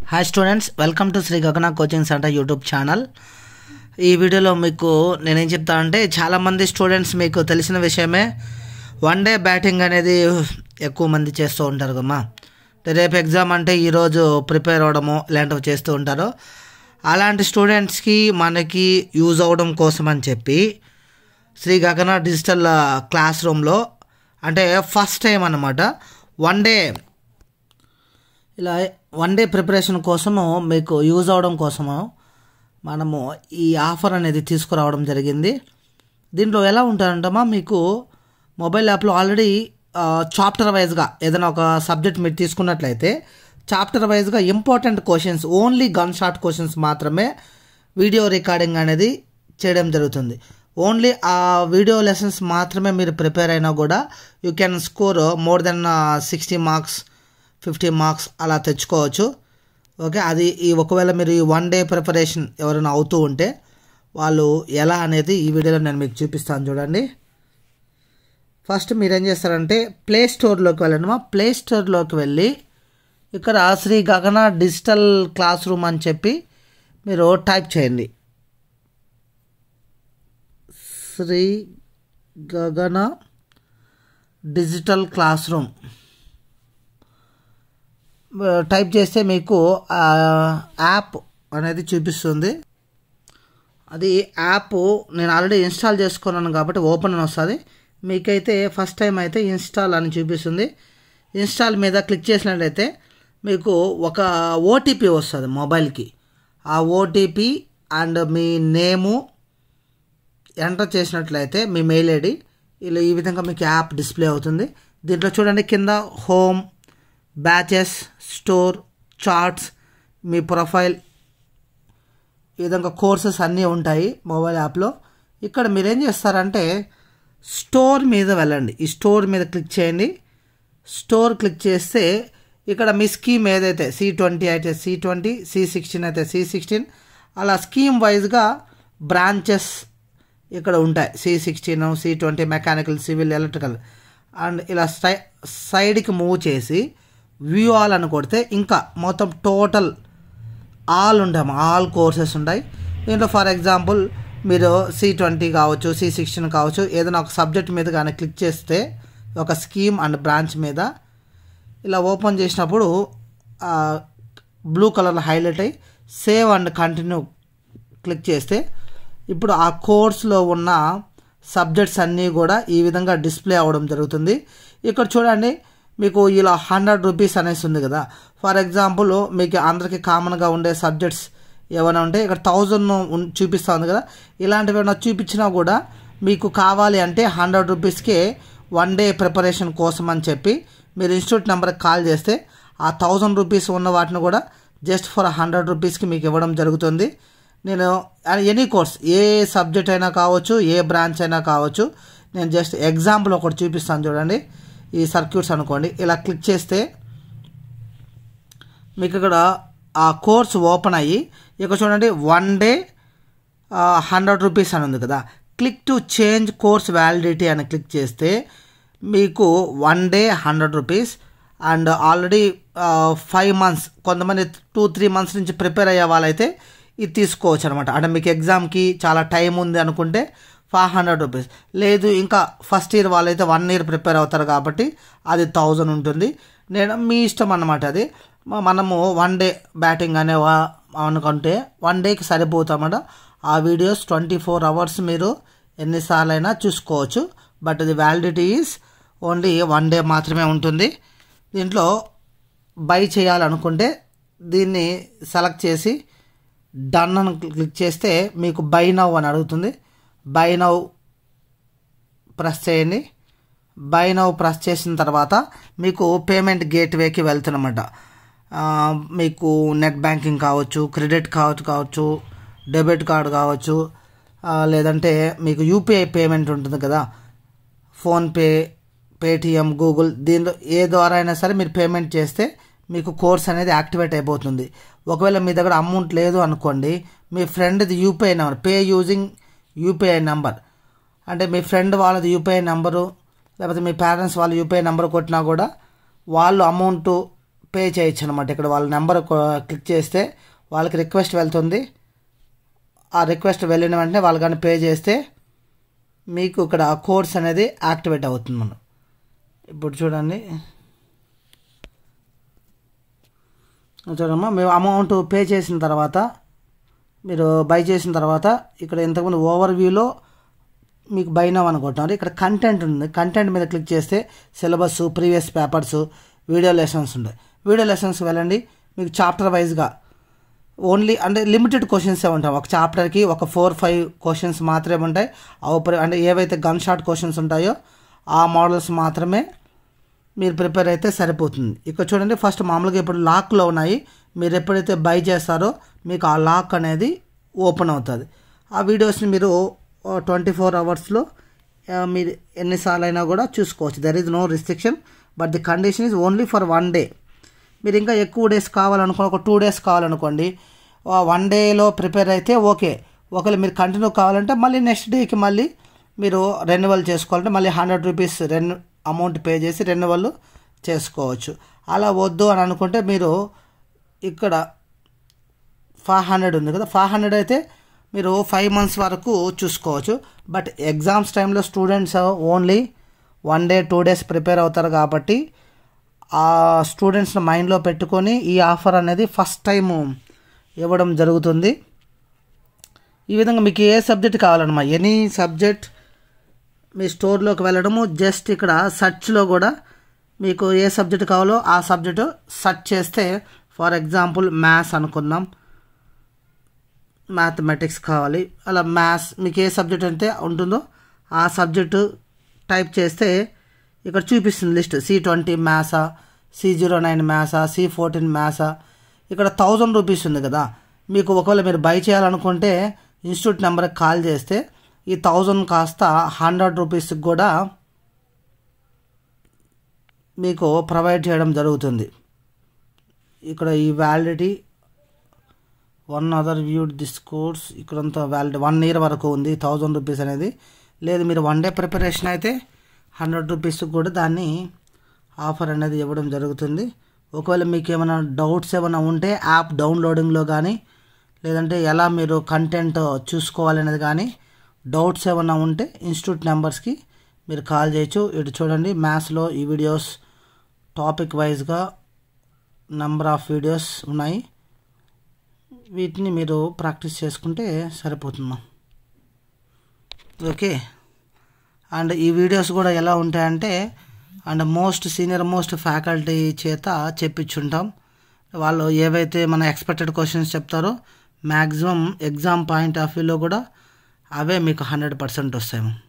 hi students welcome to Shri Gagana coaching centre YouTube channel ఈ వీడియోలో మీకు నేనేం చెప్తానంటే చాలామంది స్టూడెంట్స్ మీకు తెలిసిన విషయమే వన్ డే బ్యాటింగ్ అనేది ఎక్కువ మంది చేస్తూ ఉంటారు కమ్మా రేపు ఎగ్జామ్ అంటే ఈరోజు ప్రిపేర్ అవ్వడము ఇలాంటివి చేస్తూ ఉంటారు అలాంటి స్టూడెంట్స్కి మనకి యూజ్ అవ్వడం కోసం అని చెప్పి శ్రీ గగన డిజిటల్ క్లాస్ రూమ్లో అంటే ఫస్ట్ టైం అన్నమాట వన్ డే ఇలా వన్ డే ప్రిపరేషన్ కోసము మీకు యూజ్ అవడం కోసము మనము ఈ ఆఫర్ అనేది తీసుకురావడం జరిగింది దీంట్లో ఎలా ఉంటారంటమా మీకు మొబైల్ యాప్లో ఆల్రెడీ చాప్టర్ వైజ్గా ఏదైనా ఒక సబ్జెక్ట్ మీరు తీసుకున్నట్లయితే చాప్టర్ వైజ్గా important questions only gun shot questions మాత్రమే వీడియో రికార్డింగ్ అనేది చేయడం జరుగుతుంది ఓన్లీ ఆ వీడియో లెసన్స్ మాత్రమే మీరు ప్రిపేర్ అయినా కూడా you can score more than sixty marks fifty marks అలా తెచ్చుకోవచ్చు ఓకే అది ఈ ఒకవేళ మీరు ఈ వన్ డే ప్రిపరేషన్ ఎవరైనా అవుతూ ఉంటే వాళ్ళు ఎలా అనేది ఈ వీడియోలో నేను మీకు చూపిస్తాను చూడండి ఫస్ట్ మీరు ఏం చేస్తారంటే ప్లే స్టోర్లోకి వెళ్ళండి ప్లే స్టోర్లోకి వెళ్ళి ఇక్కడ శ్రీ గగన డిజిటల్ క్లాస్ రూమ్ అని చెప్పి మీరు టైప్ చేయండి శ్రీ గగన డిజిటల్ క్లాస్ రూమ్ టైప్ చేస్తే మీకు యాప్ అనేది చూపిస్తుంది అది యాప్ నేను ఆల్రెడీ ఇన్స్టాల్ చేసుకున్నాను కాబట్టి ఓపెన్ అని వస్తుంది మీకైతే ఫస్ట్ టైం అయితే ఇన్స్టాల్ అని చూపిస్తుంది ఇన్స్టాల్ మీద క్లిక్ చేసినట్లయితే మీకు ఒక ఓటీపీ వస్తుంది మొబైల్కి ఆ ఓటీపీ అండ్ మీ నేము ఎంటర్ చేసినట్లయితే మీ మెయిల్ ఐడి ఇలా ఈ విధంగా మీకు యాప్ డిస్ప్లే అవుతుంది దీంట్లో చూడండి కింద హోమ్ బ్యాచెస్ స్టోర్ చార్ట్స్ మీ ప్రొఫైల్ ఈ విధంగా కోర్సెస్ అన్నీ ఉంటాయి మొబైల్ యాప్లో ఇక్కడ మీరేం చేస్తారంటే స్టోర్ మీద వెళ్ళండి ఈ స్టోర్ మీద క్లిక్ చేయండి స్టోర్ క్లిక్ చేస్తే ఇక్కడ మీ స్కీమ్ ఏదైతే సి ట్వంటీ అయితే సి ట్వంటీ సి సిక్స్టీన్ అయితే సి సిక్స్టీన్ అలా స్కీమ్ వైజ్గా బ్రాంచెస్ ఇక్కడ ఉంటాయి C sixteen C twenty mechanical civil electrical and ఇలా సై సైడ్కి మూవ్ చేసి వ్యూ ఆల్ అని కొడితే ఇంకా మొత్తం టోటల్ ఆల్ ఉంటాయి ఆల్ కోర్సెస్ ఉంటాయి దీంట్లో ఫర్ ఎగ్జాంపుల్ మీరు సి ట్వంటీ కావచ్చు సి సిక్స్టీన్ కావచ్చు ఏదైనా ఒక సబ్జెక్ట్ మీద కానీ క్లిక్ చేస్తే ఒక స్కీమ్ అండ్ బ్రాంచ్ మీద ఇలా ఓపెన్ చేసినప్పుడు బ్లూ కలర్లో హైలైట్ అయ్యి సేవ్ అండ్ కంటిన్యూ క్లిక్ చేస్తే ఇప్పుడు ఆ కోర్స్లో ఉన్న సబ్జెక్ట్స్ అన్నీ కూడా ఈ విధంగా డిస్ప్లే అవ్వడం జరుగుతుంది ఇక్కడ చూడండి మీకు ఇలా హండ్రెడ్ రూపీస్ అనేసి ఉంది కదా ఫర్ ఎగ్జాంపుల్ మీకు అందరికీ కామన్గా ఉండే సబ్జెక్ట్స్ ఏమైనా ఉంటే ఇక్కడ థౌజండ్ చూపిస్తూ ఉంది కదా ఇలాంటివి ఏమైనా చూపించినా కూడా మీకు కావాలి అంటే హండ్రెడ్ రూపీస్కే వన్ డే ప్రిపరేషన్ కోసం అని చెప్పి మీరు ఇన్స్టిట్యూట్ నెంబర్కి కాల్ చేస్తే ఆ థౌజండ్ రూపీస్ ఉన్న వాటిని కూడా జస్ట్ ఫర్ హండ్రెడ్ రూపీస్కి మీకు ఇవ్వడం జరుగుతుంది నేను ఎనీ కోర్స్ ఏ సబ్జెక్ట్ అయినా కావచ్చు ఏ బ్రాంచ్ అయినా కావచ్చు నేను జస్ట్ ఎగ్జాంపుల్ ఒకటి చూపిస్తాను చూడండి ఈ సర్క్యూట్స్ అనుకోండి ఇలా క్లిక్ చేస్తే మీకు ఇక్కడ ఆ కోర్స్ ఓపెన్ అయ్యి ఇక్కడ చూడండి వన్ డే హండ్రెడ్ రూపీస్ అని ఉంది కదా click to change course validity అని క్లిక్ చేస్తే మీకు one day hundred rupees and already five months కొంతమంది టూ త్రీ మంత్స్ నుంచి ప్రిపేర్ అయ్యే వాళ్ళైతే ఇది తీసుకోవచ్చు అనమాట అంటే మీకు ఎగ్జామ్కి చాలా టైం ఉంది అనుకుంటే ఫైవ్ హండ్రెడ్ రూపీస్ లేదు ఇంకా ఫస్ట్ ఇయర్ వాళ్ళైతే వన్ ఇయర్ ప్రిపేర్ అవుతారు కాబట్టి అది థౌజండ్ ఉంటుంది నేను మీ ఇష్టం అన్నమాట అది మనము వన్ డే బ్యాటింగ్ అనే అనుకుంటే వన్ డేకి సరిపోతామట ఆ వీడియోస్ ట్వంటీ ఫోర్ అవర్స్ మీరు ఎన్నిసార్లు అయినా చూసుకోవచ్చు బట్ ఇది validity is only one day మాత్రమే ఉంటుంది దీంట్లో బై చేయాలనుకుంటే దీన్ని సెలెక్ట్ చేసి డన్ అని క్లిక్ చేస్తే మీకు బై నవ్ అని అడుగుతుంది బై నవ్ ప్రెస్ చేయండి బై నవ్ ప్రెస్ చేసిన తర్వాత మీకు పేమెంట్ గేట్వేకి వెళ్తున్నమాట మీకు నెట్ బ్యాంకింగ్ కావచ్చు క్రెడిట్ కార్డ్ కావచ్చు డెబిట్ కార్డ్ కావచ్చు లేదంటే మీకు యూపీఐ పేమెంట్ ఉంటుంది కదా ఫోన్పే పేటిఎం గూగుల్ దీనిలో ఏ ద్వారా అయినా సరే మీరు పేమెంట్ చేస్తే మీకు కోర్స్ అనేది యాక్టివేట్ అయిపోతుంది ఒకవేళ మీ దగ్గర అమౌంట్ లేదు అనుకోండి మీ ఫ్రెండ్ది UPI number pay using UPI number అంటే మీ ఫ్రెండ్ వాళ్ళది యూపీఐ నెంబరు లేకపోతే మీ పేరెంట్స్ వాళ్ళ యూపీఐ నెంబర్ కొట్టినా కూడా వాళ్ళు అమౌంట్ పే చేయొచ్చు అనమాట ఇక్కడ వాళ్ళ నెంబర్ క్లిక్ చేస్తే వాళ్ళకి రిక్వెస్ట్ వెళ్తుంది ఆ రిక్వెస్ట్ వెళ్ళిన వెంటనే వాళ్ళు కానీ పే చేస్తే మీకు ఇక్కడ కోడ్స్ అనేది యాక్టివేట్ అవుతుంది మనం ఇప్పుడు చూడండి చూడమ్మా మేము అమౌంట్ పే చేసిన తర్వాత మీరు బై చేసిన తర్వాత ఇక్కడ ఇంతకుముందు ఓవర్ వ్యూలో మీకు బై నవ్ అనుకుంటున్నారు ఇక్కడ కంటెంట్ ఉంది కంటెంట్ మీద క్లిక్ చేస్తే syllabus previous papers video lessons ఉంటాయి వీడియో లెసన్స్ వెళ్ళండి మీకు చాప్టర్ వైజ్గా ఓన్లీ అంటే లిమిటెడ్ క్వశ్చన్సే ఉంటాయి ఒక చాప్టర్కి ఒక ఫోర్ ఫైవ్ క్వశ్చన్స్ మాత్రమే ఉంటాయి అవి అంటే ఏవైతే గన్ షాట్ క్వశ్చన్స్ ఉంటాయో ఆ మోడల్స్ మాత్రమే మీరు ప్రిపేర్ అయితే సరిపోతుంది ఇక్కడ చూడండి ఫస్ట్ మామూలుగా ఇప్పుడు లాక్లో ఉన్నాయి మీరు ఎప్పుడైతే బై చేస్తారో మీకు ఆ లాక్ అనేది ఓపెన్ అవుతుంది ఆ వీడియోస్ని మీరు ట్వంటీ ఫోర్ అవర్స్లో మీరు ఎన్నిసార్లు అయినా కూడా చూసుకోవచ్చు there is no restriction but the condition is only for one day మీరు ఇంకా ఎక్కువ డేస్ కావాలనుకో ఒక టూ డేస్ కావాలనుకోండి వన్ డేలో ప్రిపేర్ అయితే ఓకే ఒకవేళ మీరు కంటిన్యూ కావాలంటే మళ్ళీ నెక్స్ట్ డేకి మళ్ళీ మీరు రెన్యువల్ చేసుకోవాలంటే మళ్ళీ హండ్రెడ్ రూపీస్ రెన్ అమౌంట్ పే చేసి రెన్యువల్ చేసుకోవచ్చు అలా వద్దు అని అనుకుంటే మీరు ఇక్కడ ఫైవ్ హండ్రెడ్ ఉంది కదా ఫైవ్ హండ్రెడ్ అయితే మీరు ఫైవ్ మంత్స్ వరకు చూసుకోవచ్చు బట్ ఎగ్జామ్స్ టైంలో students only one day two days prepare అవుతారు కాబట్టి ఆ స్టూడెంట్స్ని మైండ్లో పెట్టుకొని ఈ ఆఫర్ అనేది ఫస్ట్ టైం ఇవ్వడం జరుగుతుంది ఈ విధంగా మీకు ఏ సబ్జెక్ట్ కావాలన్నమా ఎనీ సబ్జెక్ట్ మీ స్టోర్లోకి వెళ్ళడము జస్ట్ ఇక్కడ సర్చ్లో కూడా మీకు ఏ సబ్జెక్ట్ కావాలో ఆ సబ్జెక్టు సెర్చ్ చేస్తే ఫర్ ఎగ్జాంపుల్ మ్యాథ్స్ అనుకుందాం మ్యాథమెటిక్స్ కావాలి అలా మ్యాథ్స్ మీకు ఏ సబ్జెక్ట్ అయితే ఉంటుందో ఆ సబ్జెక్టు టైప్ చేస్తే ఇక్కడ చూపిస్తుంది లిస్ట్ సి ట్వంటీ మ్యాథ్సా సి జీరో నైన్ మ్యాథ్సా సి ఫోర్టీన్ మ్యాథ్సా ఇక్కడ థౌజండ్ రూపీస్ ఉంది కదా మీకు ఒకవేళ మీరు బై చేయాలనుకుంటే ఇన్స్టిట్యూట్ నెంబర్కి కాల్ చేస్తే ఈ థౌజండ్ కాస్త హండ్రెడ్ రూపీస్కి కూడా మీకు ప్రొవైడ్ చేయడం జరుగుతుంది ఇక్కడ ఈ validity one other viewed this course ఇక్కడంతా వ్యాలిడ్ వన్ ఇయర్ వరకు ఉంది థౌజండ్ రూపీస్ అనేది లేదు మీరు వన్ డే ప్రిపరేషన్ అయితే హండ్రెడ్ రూపీస్ కూడా దాన్ని ఆఫర్ అనేది ఇవ్వడం జరుగుతుంది ఒకవేళ మీకు ఏమైనా డౌట్స్ ఏమైనా ఉంటే యాప్ డౌన్లోడింగ్లో కానీ లేదంటే ఎలా మీరు కంటెంట్ చూసుకోవాలనేది కానీ డౌట్స్ ఏమైనా ఉంటే ఇన్స్టిట్యూట్ నెంబర్స్కి మీరు కాల్ చేయొచ్చు ఇటు చూడండి మ్యాథ్స్లో ఈ వీడియోస్ టాపిక్ వైజ్గా నెంబర్ ఆఫ్ వీడియోస్ ఉన్నాయి వీటిని మీరు ప్రాక్టీస్ చేసుకుంటే సరిపోతుందా ఓకే అండ్ ఈ వీడియోస్ కూడా ఎలా ఉంటాయంటే and most senior most faculty చేత చెప్పించుంటాం వాళ్ళు ఏవైతే మన ఎక్స్పెక్టెడ్ క్వశ్చన్స్ చెప్తారో మ్యాక్సిమం ఎగ్జామ్ పాయింట్ ఆఫ్ వ్యూలో కూడా అవే మీకు హండ్రెడ్ పర్సెంట్ వస్తాయి